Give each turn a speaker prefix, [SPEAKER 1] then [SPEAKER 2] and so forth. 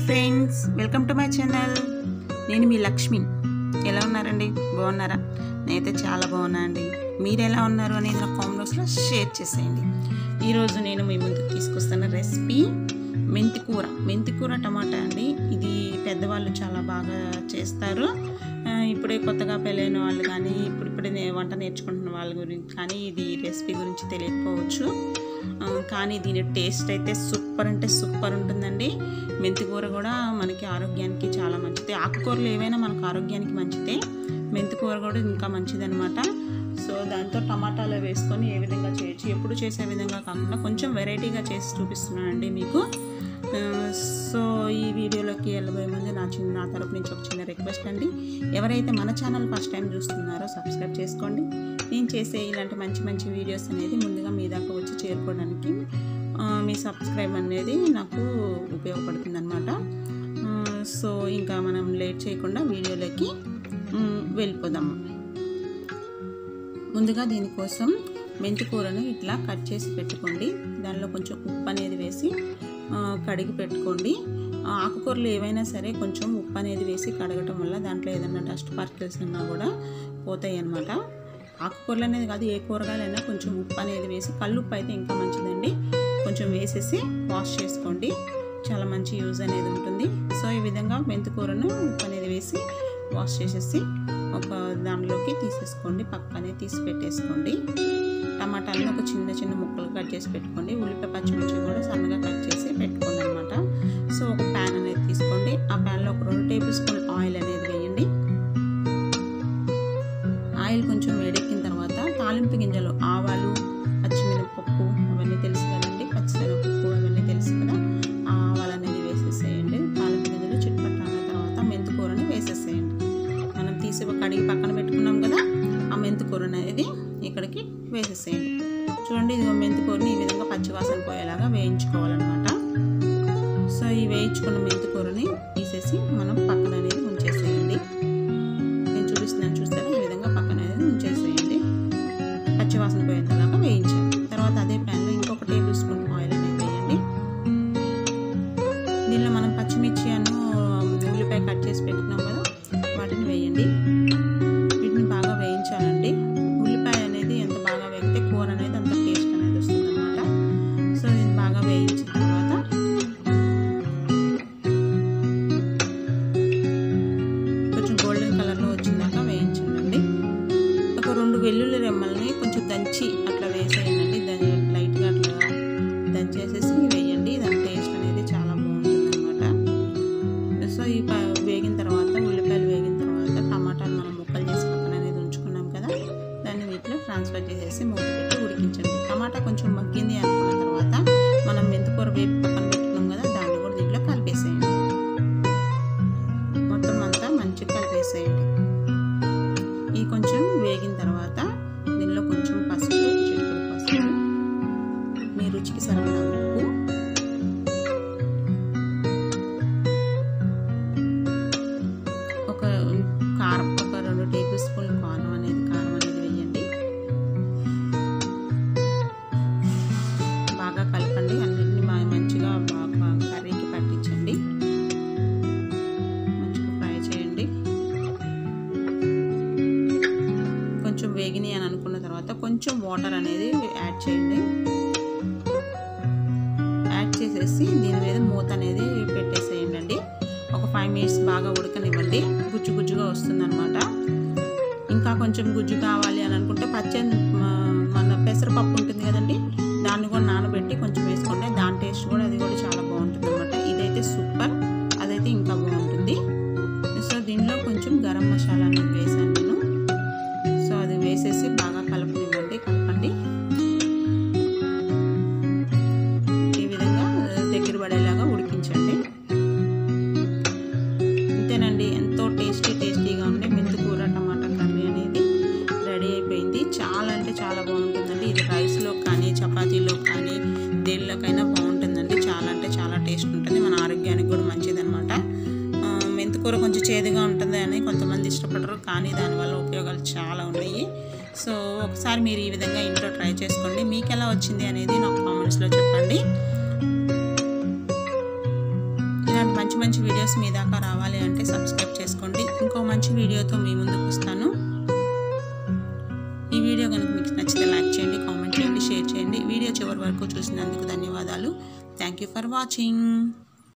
[SPEAKER 1] friends welcome to my channel నేను మీ లక్ష్మి ఎలా ఉన్నారండి బాగున్నారా నేనైతే చాలా బాగున్నా అండి మీరు ఎలా ఉన్నారు అనేది నా కామెంట్స్లో షేర్ చేసేయండి ఈరోజు నేను మీ ముందుకు తీసుకొస్తున్న రెసిపీ మెంతి కూర మెంతి కూర టమాటా అండి ఇది పెద్దవాళ్ళు చాలా బాగా చేస్తారు ఆ, ఇప్పుడే కొత్తగా పెళ్ళైన వాళ్ళు కానీ ఇప్పుడిప్పుడే నే- వంట నేర్చుకుంటున్న వాళ్ళ గురించి కానీ ఇది రెసిపీ గురించి తెలియకపోవచ్చు ఆ, కానీ దీని టేస్ట్ అయితే సూపర్ అంటే సూపర్ ఉంటుందండి మెంతి కూర కూడా మనకి ఆరోగ్యానికి చాలా మంచిది ఆకుకూరలు ఏవైనా మనకు ఆరోగ్యానికి మంచిదే మెంతి కూర కూడా ఇంకా మంచిదన్నమాట సో దాంతో టమాటాలు వేసుకొని ఏ విధంగా చేయొచ్చు ఎప్పుడు చేసే విధంగా కాకుండా కొంచెం వెరైటీగా చేసి చూపిస్తున్నానండి మీకు ఆ, సో ఈ వీడియోలోకి వెళ్ళబోయే ముందు నా చిన్న నా తరపు నుంచి ఒక చిన్న రిక్వెస్ట్ అండి ఎవరైతే మన ఛానల్ ఫస్ట్ టైం చూస్తున్నారో సబ్స్క్రైబ్ చేసుకోండి నేను చేసే ఇలాంటి మంచి మంచి వీడియోస్ అనేది ముందుగా మీ దాకా వచ్చి చేరుకోవడానికి ఆ, మీ సబ్స్క్రైబ్ అనేది నాకు ఉపయోగపడుతుంది అనమాట సో ఇంకా మనం లేట్ చేయకుండా వీడియోలోకి మ్, వెళ్ళిపోదాము ముందుగా దీనికోసం మెంతి కూరను ఇట్లా కట్ చేసి పెట్టుకోండి దానిలో కొంచెం ఉప్పు అనేది వేసి ఆ, కడిగి పెట్టుకోండి ఆ, ఆకుకూరలు ఏవైనా సరే కొంచెం ఉప్పు అనేది వేసి కడగటం వల్ల దాంట్లో ఏదైనా డస్ట్ పార్టికల్స్ ఉన్నా కూడా పోతాయి అన్నమాట ఆకుకూరలు అనేది కాదు ఏ కూరగాయలైనా కొంచెం ఉప్పు అనేది వేసి కల్లుప్పు అయితే ఇంకా మంచిదండి కొంచెం వేసేసి వాష్ చేసుకోండి చాలా మంచి యూజ్ అనేది ఉంటుంది సో ఈ విధంగా మెంతి కూరను ఉప్పు అనేది వేసి వాష్ చేసేసి ఒక దానిలోకి తీసేసుకోండి పక్కనే తీసి పెట్టేసుకోండి టమాటాలను ఒక చిన్న చిన్న ముక్కలు కట్ చేసి పెట్టుకోండి ఉల్లిపాయ పచ్చిమిర్చి కూడా సన్నగా కట్ చేసి పెట్టుకోండి అనమాట సో ఒక ప్యాన్ అనేది తీసుకోండి ఆ ప్యాన్లో ఒక రెండు టేబుల్ స్పూన్ ఆయిల్ అనేది వేయండి ఆయిల్ కొంచెం వేడెక్కిన తర్వాత తాలింపు గింజలు ఆవాలు పచ్చిమిరపప్పు అవన్నీ తెలుసు కదండి పచ్చిశనగపప్పు అవన్నీ తెలుసు కదా ఆ ఆవాలు అనేది వేసేసేయండి తాలింపు గింజలు చిట్పట్ట అన్న తర్వాత మెంతి కూరని వేసేసేయండి మనం తీసి కడిగి పక్కన పెట్టుకున్నాం కదా ఆ మెంతి కూర అనేది ఇక్కడికి వేసేసేయండి చూడండి ఇదిగో మెంతి కూరని ఈ విధంగా పచ్చివాసన పోయేలాగా వేయించుకోవాలన్నమాట సో ఈ వేయించుకున్న మెంతి కూరని తీసేసి మనం పక్కన అనేది ఉంచేసేయండి నేను చూపిస్తున్నాను చూస్తారా ఈ విధంగా పక్కన అనేది ఉంచేసేయండి పచ్చివాసన పోయేంతలాగా వేయించాలి తర్వాత అదే ప్యాన్లో ఇంకొక టేబుల్ స్పూన్ ఆయిల్ అనేది వేయండి దీనిలో మనం పచ్చిమిర్చి అను ఉల్లిపాయ కట్ చేసి పెట్టుకున్నాం కదా వాటిని వేయండి వీటిని బాగా వేయించాలండి ఉల్లిపాయ అనేది ఎంత బాగా వేగితే కూర అనేది అంత టేస్ట్ అనేది వస్తుంది అనమాట సో దీన్ని బాగా వేయించిన తర్వాత కొంచెం గోల్డెన్ కలర్లో వచ్చిందాక వేయించండి ఒక రెండు వెల్లుల్లి రెమ్మల్ని కొంచెం దంచి అట్లా వేసేయండి దాన్ని లైట్గా అట్లా దంచేసేసి వేయండి దాని టేస్ట్ అనేది చాలా బాగుంటుంది అనమాట సో ఈ ప- వేగిన తర్వాత ఉల్లిపాయలు వేగిన తర్వాత టమాటాలు మనం ముక్కలు చేసి పక్కన అనేది ఉంచుకున్నాం కదా దాన్ని వీటిలో ట్రాన్స్ఫర్ చేసేసి మూత పెట్టి ఉడికించండి టమాటా కొంచెం మగ్గింది అనుకున్న తర్వాత మనం మెంతికూర వేపి పక్కన పెట్టుకున్నాం కదా దాన్ని కూడా దీంట్లో కలిపేసేయండి మొత్తం అంతా మంచిగా కలిపేసేయండి ఈ కొంచెం వేగిన తర్వాత దీనిలో కొంచెం పసుపు చిటికెడు పసుపు మీ రుచికి సరిపడా ఉప్పు ఒక కారం ఒక రెండు టేబుల్ స్పూన్ కారం అనేది కారం అనేది వేయండి బాగా కలపండి అన్నిటిని బాగా మంచిగా బాగా కర్రీకి పట్టించండి మంచిగా ఫ్రై చేయండి కొంచెం వేగినాయి అని అనుకున్న తర్వాత కొంచెం వాటర్ అనేది యాడ్ చేయండి యాడ్ చేసేసి దీని మీద మూత అనేది పెట్టేసేయండి అండి ఒక ఫైవ్ మినిట్స్ బాగా ఉడకనివ్వండి గుజ్జు గుజ్జుగా వస్తుందన్నమాట ఇంకా కొంచెం గుజ్జు కావాలి అని అనుకుంటే పచ్చ మన పెసరపప్పు ఉంటుంది కదండి దాన్ని కూడా నానబెట్టి కొంచెం వేసుకోండి దాని టేస్ట్ కూడా అది కూడా చాలా బాగుంటుంది అనమాట ఇదైతే సూపర్ అదైతే ఇంకా బాగుంటుంది సో దీనిలో కొంచెం గరం మసాలా అనేది వేసాను నేను సో అది వేసేసి బాగా కలపనివ్వండి కలపండి ఈ విధంగా దగ్గర పడేలాగా ఉడికించండి అంతేనండి ఎంతో టేస్టీ టేస్టీగా ఉండే మెంతి కూర టమాటా కర్రీ అనేది రెడీ అయిపోయింది చాలా అంటే చాలా బాగుంటుందండి ఇది రైస్లో కానీ చపాతీలో కానీ దేనిలోకైనా బాగుంటుందండి చాలా అంటే చాలా టేస్ట్ ఉంటుంది మన ఆరోగ్యానికి కూడా మంచిదన్నమాట ఆ, మెంతి కూర కొంచెం చేదుగా ఉంటుంది అని కొంతమంది ఇష్టపడరు కానీ దానివల్ల ఉపయోగాలు చాలా ఉన్నాయి సో ఒకసారి మీరు ఈ విధంగా ఇంట్లో ట్రై చేసుకోండి మీకు ఎలా వచ్చింది అనేది నాకు కామెంట్స్లో చెప్పండి ఇలా ఇలాంటి మంచి మంచి వీడియోస్ మీ దాకా రావాలి అంటే సబ్స్క్రైబ్ చేసుకోండి ఇంకో మంచి వీడియోతో మీ ముందుకు వస్తాను ఈ వీడియో కనుక మీకు నచ్చితే లైక్ చేయండి కామెంట్ చేయండి షేర్ చేయండి వీడియో చివరి వరకు చూసినందుకు ధన్యవాదాలు థ్యాంక్ యూ ఫర్ వాచింగ్